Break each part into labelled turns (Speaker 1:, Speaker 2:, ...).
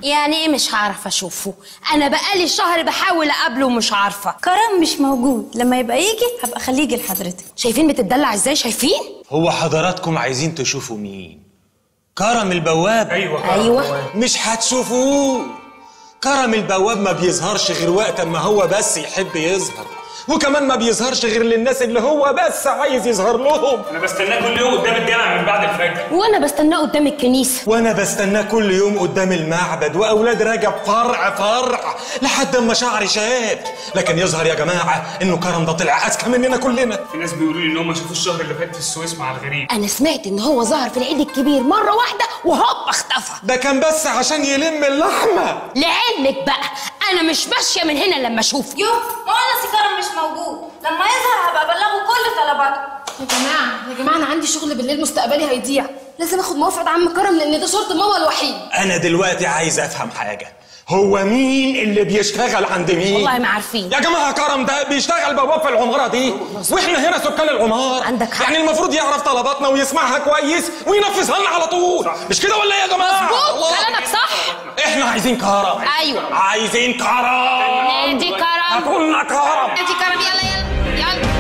Speaker 1: يعني ايه مش هعرف اشوفه انا بقالي شهر بحاول اقابله ومش عارفه
Speaker 2: كرم مش موجود لما يبقى يجي هبقى اخليه يجي لحضرتك
Speaker 1: شايفين بتدلع ازاي شايفين
Speaker 3: هو حضراتكم عايزين تشوفوا مين كرم البواب
Speaker 4: ايوه
Speaker 1: ايوه
Speaker 3: مش هتشوفوه كرم البواب ما بيظهرش غير وقت ما هو بس يحب يظهر وكمان ما بيظهرش غير للناس اللي هو بس عايز يظهر لهم
Speaker 4: انا بستناه كل يوم قدام الجامع من بعد الفجر
Speaker 1: وانا بستناه قدام الكنيسه
Speaker 3: وانا بستناه كل يوم قدام المعبد واولاد رجب فرع فرع لحد اما شعري شاب لكن يظهر يا جماعه انه كرم ده طلع اذكى مننا كلنا
Speaker 4: في ناس بيقولوا لي ان هم شافوه الشهر اللي فات في السويس مع الغريب
Speaker 1: انا سمعت ان هو ظهر في العيد الكبير مره واحده وهوب اختفى
Speaker 3: ده كان بس عشان يلم اللحمه
Speaker 1: لعلمك بقى انا مش ماشيه من هنا لما اشوفه
Speaker 2: يو ما قلنا سي كرم مش موجود لما يظهر هبقى ابلغه كل طلباته
Speaker 5: يا جماعة يا جماعة أنا عندي شغل بالليل مستقبلي هيضيع لازم آخد موافقة عم كرم لأن ده شرط ماما الوحيد
Speaker 3: انا دلوقتي عايز افهم حاجه هو مين اللي بيشتغل عند مين
Speaker 1: والله ما عارفين
Speaker 3: يا جماعه كرم ده بيشتغل بواب في العماره دي واحنا هنا سكان العماره
Speaker 1: عندك حق.
Speaker 3: يعني المفروض يعرف طلباتنا ويسمعها كويس وينفذها لنا على طول مش كده ولا ايه يا جماعه
Speaker 1: مظبوط
Speaker 3: الله.
Speaker 1: كلامك صح
Speaker 3: احنا عايزين كرم
Speaker 1: ايوه
Speaker 3: عايزين كرم
Speaker 1: نادي كرم
Speaker 3: هاتولنا كرم
Speaker 1: نادي كرم يلا يلا يلا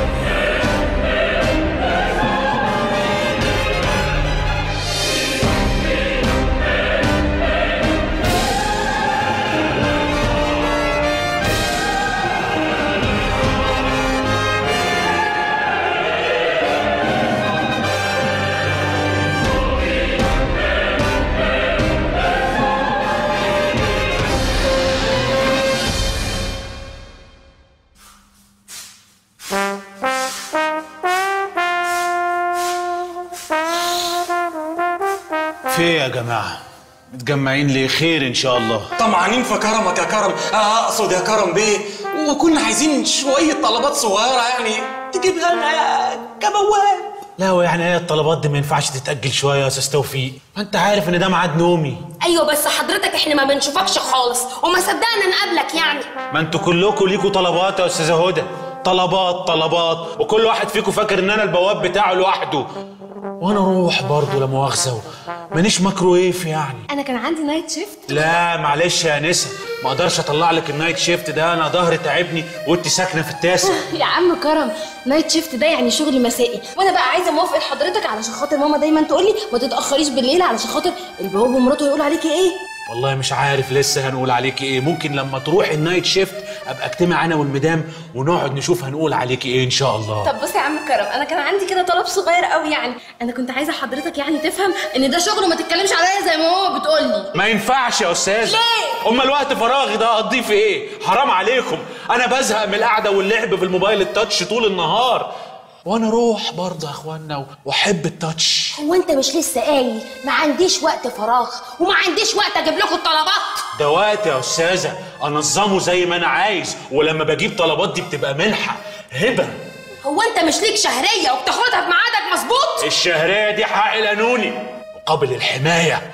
Speaker 6: في إيه يا جماعة متجمعين ليه خير ان شاء الله
Speaker 3: طمعانين في كرمك يا كرم آه، اقصد يا كرم بيه وكنا عايزين شويه طلبات صغيره يعني تجيبها لنا كبواب
Speaker 6: لا هو يعني ايه الطلبات دي ما ينفعش تتأجل شوية يا استاذ توفيق ما انت عارف ان ده ميعاد نومي
Speaker 1: ايوه بس حضرتك احنا ما بنشوفكش خالص وما صدقنا نقابلك يعني
Speaker 6: ما انتوا كلكم ليكوا طلبات يا استاذة هدى طلبات طلبات وكل واحد فيكم فاكر ان انا البواب بتاعه لوحده وانا اروح برضه لا مؤاخذة مانيش مايكرويف يعني
Speaker 5: أنا كان عندي نايت شيفت
Speaker 6: لا معلش يا نسا ما اقدرش اطلع لك النايت شيفت ده انا ظهري تعبني وانت ساكنه في التاسع
Speaker 5: يا عم كرم نايت شيفت ده يعني شغل مسائي وانا بقى عايزه موافقه حضرتك علشان خاطر ماما دايما تقول لي ما تتاخريش بالليل علشان خاطر البواب ومراته يقول عليكي ايه
Speaker 6: والله مش عارف لسه هنقول عليكي ايه ممكن لما تروح النايت شيفت ابقى اجتمع انا والمدام ونقعد نشوف هنقول عليكي ايه ان شاء الله
Speaker 5: طب بص يا عم كرم انا كان عندي كده طلب صغير قوي يعني انا كنت عايزه حضرتك يعني تفهم ان ده شغل وما تتكلمش عليا زي ما ماما بتقول لي
Speaker 6: ما ينفعش يا استاذ
Speaker 5: ليه؟
Speaker 6: اما الوقت فراغي ده اقضيه في ايه حرام عليكم انا بزهق من القعده واللعب في الموبايل التاتش طول النهار وانا اروح برضه يا اخوانا و- واحب التاتش
Speaker 1: هو انت مش لسه قايل ما عنديش وقت فراغ وما عنديش وقت اجيب لكم الطلبات
Speaker 6: ده وقت يا استاذه انظمه زي ما انا عايز ولما بجيب طلبات دي بتبقى منحه هبه
Speaker 1: هو انت مش ليك شهريه وبتاخدها بميعادك مظبوط
Speaker 6: الشهريه دي حق القانوني مقابل الحمايه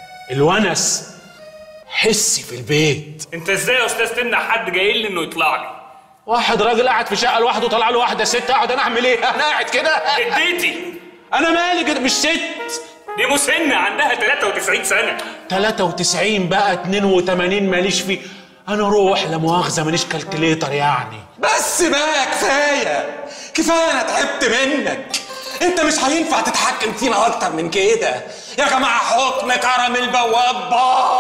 Speaker 6: الونس حسي في البيت
Speaker 4: انت ازاي يا استاذ تمنع حد جاي لي انه يطلع لي
Speaker 6: واحد راجل قاعد في شقه لوحده طلع له واحده ست اقعد انا اعمل ايه انا قاعد كده
Speaker 4: جدتي
Speaker 6: انا مالي كده مش ست
Speaker 4: دي مسنه عندها 93 سنه
Speaker 6: 93 بقى 82 ماليش فيه انا اروح لا مؤاخذه مانيش كالكليتر يعني
Speaker 3: بس بقى كفايه كفايه انا تعبت منك انت مش هينفع تتحكم فينا اكتر من كده يا جماعه حكم كرم البواب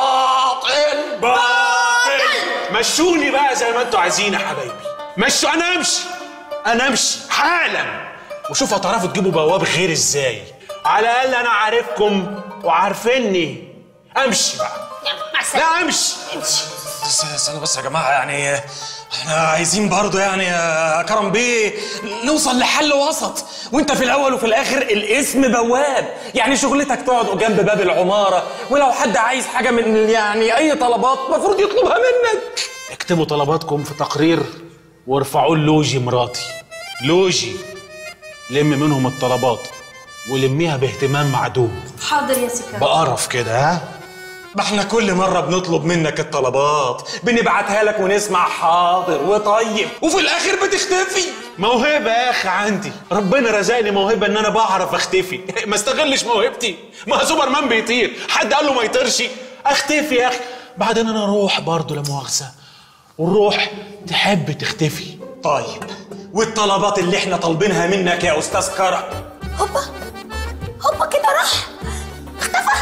Speaker 3: باطل
Speaker 4: باطل
Speaker 6: مشوني بقى زي ما انتوا عايزين يا حبايبي مشوا انا امشي انا امشي حالا وشوفوا هتعرفوا تجيبوا بواب غير ازاي على الاقل انا عارفكم وعارفيني امشي بقى
Speaker 1: يلا مع السلامه
Speaker 6: لا امشي
Speaker 1: امشي
Speaker 3: بس استنى بس يا جماعه يعني احنا عايزين برضو يعني يا كرم بيه نوصل لحل وسط وانت في الاول وفي الاخر الاسم بواب يعني شغلتك تقعد جنب باب العماره ولو حد عايز حاجه من يعني اي طلبات المفروض يطلبها منك
Speaker 6: اكتبوا طلباتكم في تقرير وارفعوه لوجي مراتي لوجي لم منهم الطلبات ولميها باهتمام معدوم
Speaker 2: حاضر يا سي كرم
Speaker 6: بقرف كده ها
Speaker 3: ما احنا كل مرة بنطلب منك الطلبات بنبعتها لك ونسمع حاضر وطيب وفي الآخر بتختفي
Speaker 6: موهبة يا أخي عندي ربنا رزقني موهبة إن أنا بعرف أختفي ما استغلش موهبتي ما سوبر مان بيطير حد قال له ما يطيرش أختفي يا أخي بعدين انا روح برضه لا مؤاخذه والروح تحب تختفي
Speaker 3: طيب والطلبات اللي احنا طالبينها منك يا استاذ كرم
Speaker 1: هوبا هوبا كده راح اختفى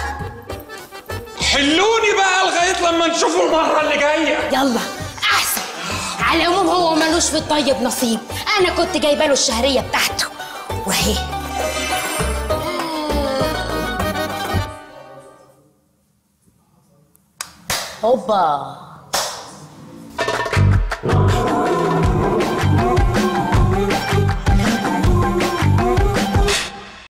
Speaker 3: حلوني بقى لغايه لما نشوفه المره اللي جايه
Speaker 1: يلا احسن على العموم هو ملوش في الطيب نصيب انا كنت جايبه له الشهريه بتاعته وهي هوبا